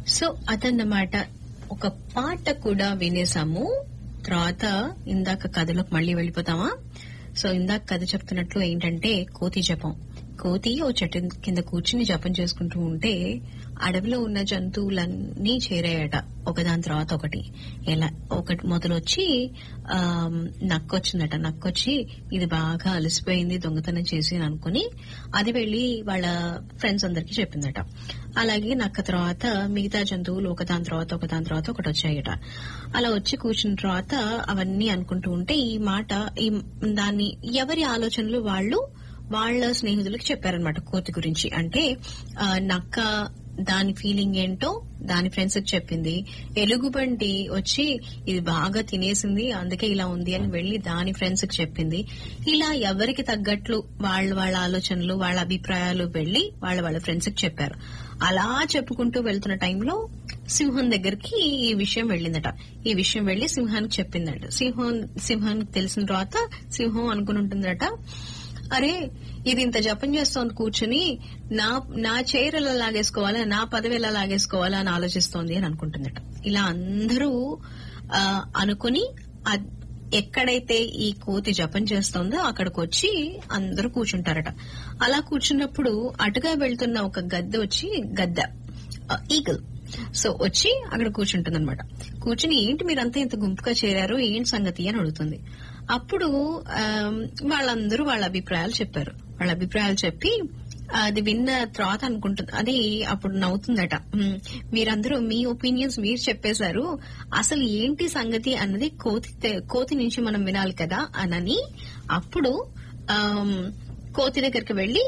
so అదన్నమాట ఒక పాట కూడా వినేసాము తర్వాత ఇందాక కథలోకి మళ్ళీ వెళ్ళిపోతామా సో ఇందాక కథ చెప్తున్నట్లు ఏంటంటే కోతి జపం కోతి ఓ చెట్టు కింద కూర్చుని జపం చేసుకుంటూ ఉంటే అడవిలో ఉన్న జంతువులన్నీ చేరాయట ఒకదాని తర్వాత ఒకటి ఎలా ఒకటి మొదలొచ్చి ఆ నక్కొచ్చిందట నక్కొచ్చి ఇది బాగా అలసిపోయింది దొంగతనం చేసి అని అనుకుని అది వెళ్లి వాళ్ళ ఫ్రెండ్స్ అందరికి చెప్పిందట అలాగే నక్క తర్వాత మిగతా జంతువులు ఒకదాని తర్వాత ఒకదాని తర్వాత ఒకటి వచ్చాయట అలా వచ్చి కూర్చున్న తర్వాత అవన్నీ అనుకుంటూ ఉంటే ఈ మాట ఈ దాన్ని ఎవరి ఆలోచనలు వాళ్ళు వాళ్ళ స్నేహితులకు చెప్పారనమాట కోతి గురించి అంటే ఆ, నక్క దాని ఫీలింగ్ ఏంటో దాని ఫ్రెండ్స్ కి చెప్పింది ఎలుగుబంటి వచ్చి ఇది బాగా తినేసింది అందుకే ఇలా ఉంది అని వెళ్లి దాని ఫ్రెండ్స్ కి చెప్పింది ఇలా ఎవరికి తగ్గట్లు వాళ్ళ వాళ్ళ ఆలోచనలు వాళ్ళ అభిప్రాయాలు వెళ్లి వాళ్ళ వాళ్ళ ఫ్రెండ్స్ కి చెప్పారు అలా చెప్పుకుంటూ వెళ్తున్న టైంలో సింహం దగ్గరికి ఈ విషయం వెళ్ళిందట ఈ విషయం వెళ్లి సింహానికి చెప్పిందట సింహం సింహానికి తెలిసిన తర్వాత సింహం అనుకుని ఉంటుందట అరే ఇది ఇంత జపం చేస్తోంది కూర్చుని నా నా చైర్ ఎలా లాగేసుకోవాలా నా పదవి ఎలా లాగేసుకోవాలా అని ఆలోచిస్తోంది అని అనుకుంటుందట ఇలా అందరూ ఆ, అనుకుని అద్- ఎక్కడైతే ఈ కోతి జపం చేస్తోందో అక్కడికి వచ్చి అందరూ కూర్చుంటారట అలా కూర్చున్నప్పుడు అటుగా వెళ్తున్న ఒక గద్దె వచ్చి గద్దె ఈగల్ సో వచ్చి అక్కడ కూర్చుంటుంది అనమాట కూర్చుని ఏంటి మీరంతా ఇంత గుంపుగా చేరారు ఏంటి సంగతి అని అడుగుతుంది అప్పుడు ఆమ్, వాళ్ళందరూ వాళ్ళ అభిప్రాయాలు చెప్పారు వాళ్ళ అభిప్రాయాలు చెప్పి అది విన్న తర్వాత అనుకుంటుంది అది అప్పుడు నవ్వుతుందట "మ్, మీరందరూ మీ ఒపీనియన్స్ మీరు చెప్పేశారు అసలు ఏంటి సంగతి అన్నది కోతి తె- కోతి నుంచి మనం వినాలి కదా అనని అప్పుడు ఆమ్, కోతి దగ్గరికి వెళ్లి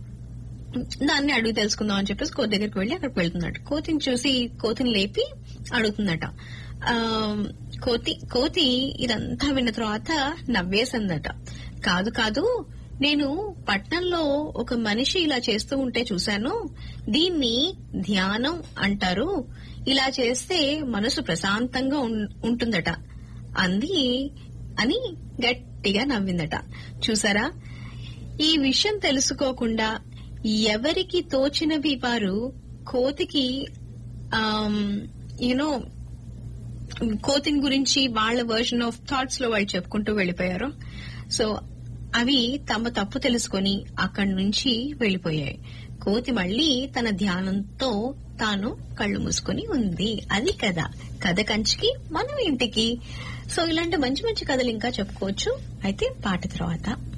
దాన్ని అడిగి తెలుసుకుందాం అని చెప్పేసి కోతి దగ్గరికి వెళ్లి అక్కడికి వెళ్తుందట కోతిని చూసి కోతిని లేపి అడుగుతుందట ఆ, కోతి కోతి ఇదంతా విన్న తర్వాత నవ్వేసిందట కాదు కాదు నేను పట్నంలో ఒక మనిషి ఇలా చేస్తూ ఉంటే చూశాను దీన్ని ధ్యానం అంటారు ఇలా చేస్తే మనసు ప్రశాంతంగా ఉం- ఉంటుందట అంది అని గట్టిగా నవ్విందట చూసారా ఈ విషయం తెలుసుకోకుండా ఎవరికి తోచినవి వారు కోతికి యునో కోతిని గురించి వాళ్ళ వర్షన్ ఆఫ్ థాట్స్ లో వాళ్ళు చెప్పుకుంటూ వెళ్లిపోయారు సో అవి తమ తప్పు తెలుసుకొని అక్కడి నుంచి వెళ్లిపోయాయి కోతి మళ్ళీ తన ధ్యానంతో తాను కళ్ళు మూసుకొని ఉంది అది కథ కథ కంచికి మనం ఇంటికి సో ఇలాంటి మంచి మంచి కథలు ఇంకా చెప్పుకోవచ్చు అయితే పాట తర్వాత